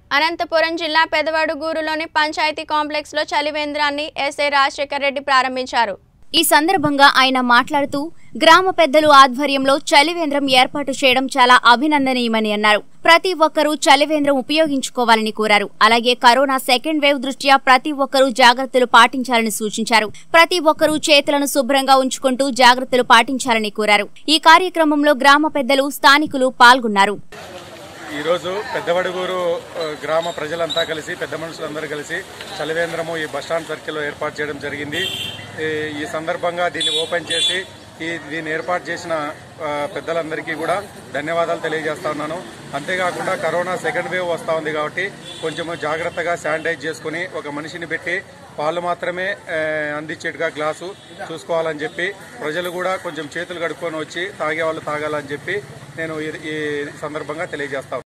అనంతపురం జిల్లా పెదవడుగూరులోని పంచాయతీ కాంప్లెక్స్లో చలివేంద్రాన్ని ఎస్ఐ రాజశేఖర్ రెడ్డి ప్రారంభించారు ఈ సందర్భంగా ఆయన మాట్లాడుతూ గ్రామ పెద్దలు ఆధ్వర్యంలో చలివేంద్రం ఏర్పాటు చేయడం చాలా అభినందనీయమని అన్నారు ప్రతి ఒక్కరూ చలివేంద్రం ఉపయోగించుకోవాలని కోరారు అలాగే కరోనా సెకండ్ వేవ్ దృష్ట్యా ప్రతి ఒక్కరూ జాగ్రత్తలు పాటించాలని సూచించారు ప్రతి ఒక్కరూ చేతులను శుభ్రంగా ఉంచుకుంటూ జాగ్రత్తలు పాటించాలని కోరారు ఈ కార్యక్రమంలో గ్రామ పెద్దలు స్థానికులు పాల్గొన్నారు ఈరోజు పెద్దవడుగూరు ఆ, గ్రామ ప్రజలంతా కలిసి పెద్ద మనుషులందరూ కలిసి చలివేంద్రము ఈ బస్టాండ్ సర్కిల్లో ఏర్పాటు చేయడం జరిగింది ఈ- ఈ సందర్భంగా దీన్ని ఓపెన్ చేసి ఈ దీన్ని ఏర్పాటు చేసిన ఆ, పెద్దలందరికీ కూడా ధన్యవాదాలు తెలియజేస్తా ఉన్నాను అంతేకాకుండా కరోనా సెకండ్ వేవ్ వస్తూ ఉంది కాబట్టి కొంచెము జాగ్రత్తగా శానిటైజ్ చేసుకుని ఒక మనిషిని పెట్టి పాలు మాత్రమే ఆ, అందించేట్టుగా గ్లాసు చూసుకోవాలని చెప్పి ప్రజలు కూడా కొంచెం చేతులు కడుక్కొని వచ్చి తాగే వాళ్ళు తాగాలని చెప్పి నేను ఈ- ఈ సందర్భంగా తెలియజేస్తా